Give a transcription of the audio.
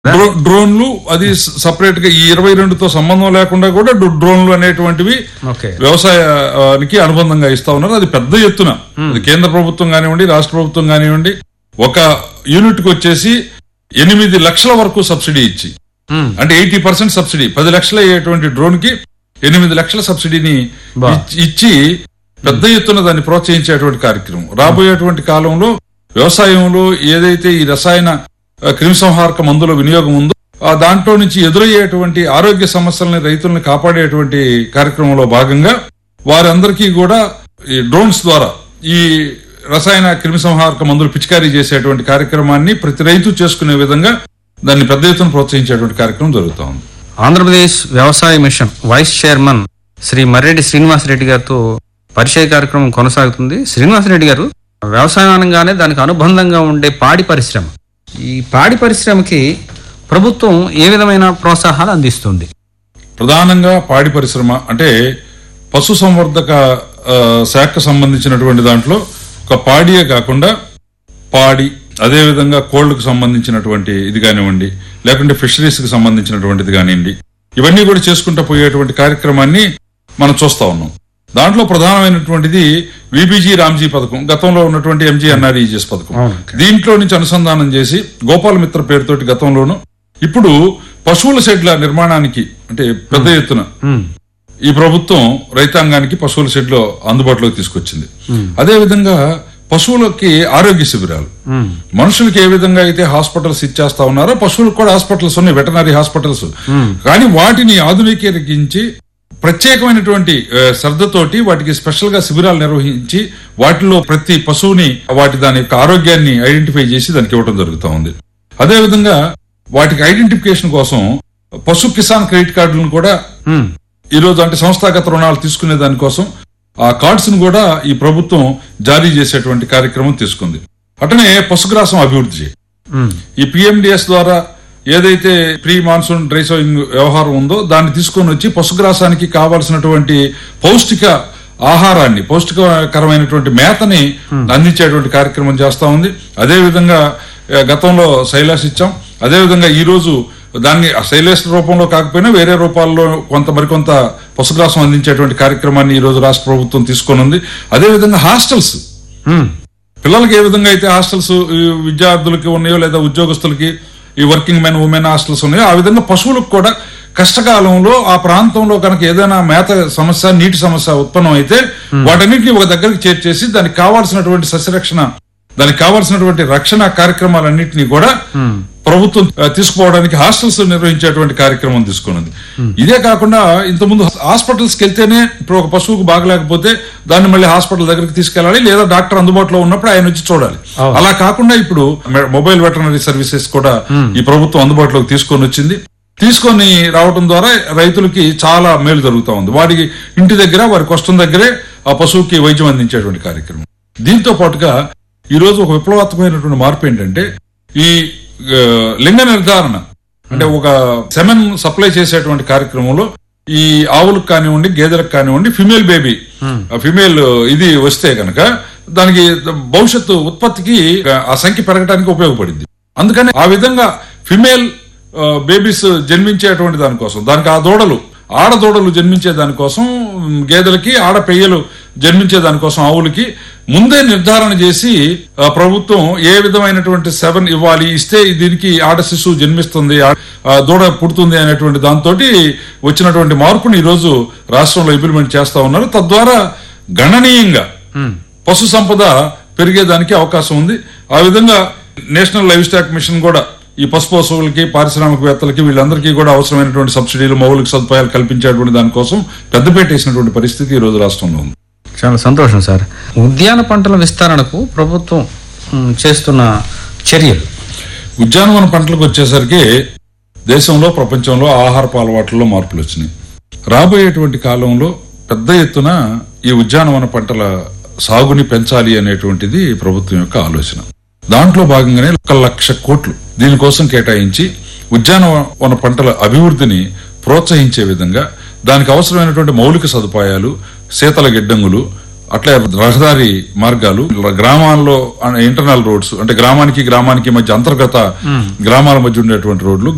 డ్రో- డ్రోన్లు అది సపరేట్ గా ఈ ఇరవై రెండుతో సంబంధం లేకుండా కూడా డ్రో- డ్రోన్లు అనేటువంటివి ఓకే వ్యవసాయానికి అనుబంధంగా ఇస్తా ఉన్నారు అది పెద్ద ఎత్తున అది కేంద్ర ప్రభుత్వం కానివ్వండి రాష్ట్ర ప్రభుత్వం కానివ్వండి ఒక యూనిట్ కి వచ్చేసి ఎనిమిది లక్షల వరకు సబ్సిడీ ఇచ్చి మ్మ్. అంటే ఎయిటీ పర్సెంట్ సబ్సిడీ పది లక్షల అయ్యేటువంటి డ్రోన్ కి ఎనిమిది లక్షల సబ్సిడీని బా. ఇచ్చి- ఇచ్చి పెద్ద ఎత్తున దాన్ని ప్రోత్సహించేటువంటి కార్యక్రమం రాబోయేటువంటి కాలంలో వ్యవసాయంలో ఏదైతే ఈ రసాయన ఆ, క్రిమిసంహారక మందుల వినియోగం ఉందో ఆ దాంట్లో నుంచి ఎదురయ్యేటువంటి ఆరోగ్య సమస్యలని రైతుల్ని కాపాడేటువంటి కార్యక్రమంలో భాగంగా వారందరికీ కూడా ఈ డ్రోన్స్ ద్వారా ఈ రసాయన క్రిమిసంహారక మందులు పిచికారీ చేసేటువంటి కార్యక్రమాన్ని ప్రతి రైతు చేసుకునే విధంగా దాన్ని పెద్ద ఎత్తున ప్రోత్సహించేటువంటి కార్యక్రమం జరుగుతా ఉంది ఆంధ్రప్రదేశ్ వ్యవసాయ mission vice chairman Shri Marreddy Srinivasareddy గారితో పరిచయ కార్యక్రమం కొనసాగుతుంది శ్రీనివాసరెడ్డి గారు వ్యవసాయం అనగానే దానికి అనుబంధంగా ఉండే పాడి పరిశ్రమ ఈ పాడి పరిశ్రమకి ప్రభుత్వం ఏ విధమైన ప్రోత్సాహాలు అందిస్తుంది ప్రధానంగా పాడి పరిశ్రమ అంటే పశు సంవర్ధక ఆ, శాఖకు సంబంధించినటువంటి దాంట్లో ఒక పాడియే కాకుండా పాడి అదే విధంగా కోళ్లకు సంబంధించినటువంటి ఇది కానివ్వండి లేకుంటే ఫిషరీస్ కి సంబంధించినటువంటిది కానివ్వండి ఇవన్నీ కూడా చేసుకుంటూ పోయేటువంటి కార్యక్రమాన్ని మనం చూస్తా ఉన్నాం దాంట్లో ప్రధానమైనటువంటిది విబిజీ రామ్జీ పథకం గతంలో ఉన్నటువంటి ఎంజీ ఎన్ఆర్ఈజిఎస్ పథకం అవును. దీంట్లో నుంచి అనుసంధానం చేసి గోపాల మిత్ర పేరుతోటి గతంలోను ఇప్పుడు పశువుల షెడ్ల నిర్మాణానికి అంటే పెద్ద ఎత్తున మ్మ్. ఈ ప్రభుత్వం రైతాంగానికి పశువుల షెడ్లు అందుబాటులోకి తీసుకొచ్చింది అదే విధంగా పశువులకి ఆరోగ్య శిబిరాలు మ్మ్. మనుషులకి ఏ విధంగా అయితే హాస్పిటల్స్ ఇచ్చేస్తా ఉన్నారో పశువులకు కూడా హాస్పిటల్స్ ఉన్నాయి వెటనరీ హాస్పిటల్స్ కానీ వాటిని ఆధునికీకరించి ప్రత్యేకమైనటువంటి ఆ, శ్రద్ధతోటి వాటికి స్పెషల్ గా శిబిరాలు నిర్వహించి వాటిలో ప్రతి పశువుని వాటి దాని యొక్క ఆరోగ్యాన్ని ఐడెంటిఫై చేసి దానికి ఇవ్వడం జరుగుతూ ఉంది అదే విధంగా వాటికి ఐడెంటిఫికేషన్ కోసం పశు కిసాన్ క్రెడిట్ కార్డులను కూడా మ్మ్. ఈ రోజు అంటే సంస్థాగత రుణాలు తీసుకునే దానికోసం ఆ కార్డ్స్ ను కూడా ఈ ప్రభుత్వం జారీ చేసేటువంటి కార్యక్రమం తీసుకుంది అటనే పశుగ్రాసం అభివృద్ధి చేయి మ్మ్. ఈ పిఎండిఎస్ ద్వారా ఏదైతే ప్రీ మాన్సూన్ డ్రై సోయింగ్ వ్యవహారం ఉందో దాన్ని తీసుకొని వచ్చి పశుగ్రాసానికి కావాల్సినటువంటి పౌష్టిక ఆహారాన్ని పౌష్టికకరమైనటువంటి మేతని అందించేటువంటి కార్యక్రమం చేస్తా ఉంది అదే విధంగా ఆ, గతంలో శైలాస్ ఇచ్చాం అదే విధంగా ఈ రోజు దాన్ని ఆ శైలేష్ రూపంలో కాకపోయినా వేరే రూపాల్లో కొంత మరికొంత పశుగ్రాసం అందించేటువంటి కార్యక్రమాన్ని ఈ రోజు రాష్ట్ర ప్రభుత్వం తీసుకొని ఉంది అదే విధంగా హాస్టల్స్ మ్మ్. పిల్లలకి ఏ విధంగా అయితే హాస్టల్స్ ఈ విద్యార్థులకి ఉన్నాయో లేదా ఉద్యోగస్తులకి ఈ వర్కింగ్ మెన్ ఉమెన్ హాస్టల్స్ ఉన్నాయో ఆ విధంగా పశువులకు కూడా కష్టకాలంలో ఆ ప్రాంతంలో కనుక ఏదైనా మేత సమస్య నీటి సమస్య ఉత్పన్నం అయితే వాటన్నిటిని ఒక దగ్గరికి చేర్చేసి దానికి కావాల్సినటువంటి సస్యరక్షణ దానికి కావాల్సినటువంటి రక్షణ కార్యక్రమాలన్నింటినీ కూడా ప్రభుత్వం ఆ, తీసుకుపోవడానికి హాస్టల్స్ నిర్వహించేటువంటి కార్యక్రమం తీసుకున్నది ఇదే కాకుండా ఇంతకుముందు హాస్పిటల్స్ కి వెళ్తేనే ఇప్పుడు ఒక పశువుకు బాగలేకపోతే దాన్ని మళ్ళీ హాస్పిటల్ దగ్గరికి తీసుకెళ్ళాలి లేదా డాక్టర్ అందుబాటులో ఉన్నప్పుడు ఆయన వచ్చి చూడాలి అలా కాకుండా ఇప్పుడు మె- మొబైల్ వెటర్నరీ సర్వీసెస్ కూడా ఈ ప్రభుత్వం అందుబాటులోకి తీసుకొని వచ్చింది తీసుకొని రావడం ద్వారా రైతులకి చాలా మేలు జరుగుతా ఉంది వాడికి ఇంటి దగ్గర వారి కష్టం దగ్గరే ఆ పశువుకి వైద్యం అందించేటువంటి కార్యక్రమం దీంతో పాటుగా ఈ రోజు ఒక విప్లవాత్మకమైనటువంటి మార్పు ఏంటంటే ఈ ఆ, లింగ నిర్ధారణ అంటే ఒక సెమెన్ సప్లై చేసేటువంటి కార్యక్రమంలో ఈ ఆవులకు కానివ్వండి గేదెలకు కానివ్వండి ఫిమేల్ బేబీ ఫిమేల్ ఇది వస్తే గనక దానికి భవిష్యత్తు ఉత్పత్తికి ఆ సంఖ్య పెరగడానికి ఉపయోగపడింది అందుకని ఆ విధంగా ఫిమేల్ బేబీస్ జన్మించేటువంటి దానికోసం దానికి ఆ దూడలు ఆడ దూడలు జన్మించే దానికోసం ఉమ్, గేదెలకి ఆడ పెయ్యలు జన్మించే దానికోసం ఆవులకి ముందే నిర్ధారణ చేసి ఆ, ప్రభుత్వం ఏ విధమైనటువంటి సెవెన్ ఇవ్వాలి ఇస్తే దీనికి ఆడ శిశువు జన్మిస్తుంది ఆ- ఆ దూడ పుడుతుంది అనేటువంటి దాంతో వచ్చినటువంటి మార్పుని ఈ రోజు రాష్ట్రంలో ఇంప్లిమెంట్ చేస్తా ఉన్నారు తద్వారా గణనీయంగా పశు సంపద పెరిగేదానికి అవకాశం ఉంది ఆ విధంగా నేషనల్ లైవ్ స్టాక్ మిషన్ కూడా ఈ పశు పశువులకి పారిశ్రామికవేత్తలకి వీళ్ళందరికీ కూడా అవసరమైనటువంటి సబ్సిడీలు మౌలిక సదుపాయాలు కల్పించేటువంటి దానికోసం పెద్దపేట వేసినటువంటి పరిస్థితి ఈ రోజు రాష్ట్రంలో ఉంది చాలా సంతోషం సార్ ఉద్యాన పంటల విస్తరణకు ప్రభుత్వం మ్, చేస్తున్న చర్యలు ఉద్యానవన పంటలకు వచ్చేసరికి దేశంలో ప్రపంచంలో ఆహారపు అలవాట్లలో మార్పులు వచ్చినాయి రాబోయేటువంటి కాలంలో పెద్ద ఎత్తున ఈ ఉద్యానవన పంటల సాగుని పెంచాలి అనేటువంటిది ప్రభుత్వం యొక్క ఆలోచన దాంట్లో భాగంగానే ఒక లక్ష కోట్లు దీనికోసం కేటాయించి ఉద్యానవన పంటల అభివృద్ధిని ప్రోత్సహించే విధంగా దానికి అవసరమైనటువంటి మౌలిక సదుపాయాలు శీతల గిడ్డంగులు అట్లే రహదారి మార్గాలు గ్రామాల్లో ఇంటర్నల్ రోడ్స్ అంటే గ్రామానికి గ్రామానికి మధ్య అంతర్గత గ్రామాల మధ్య ఉండేటువంటి రోడ్లు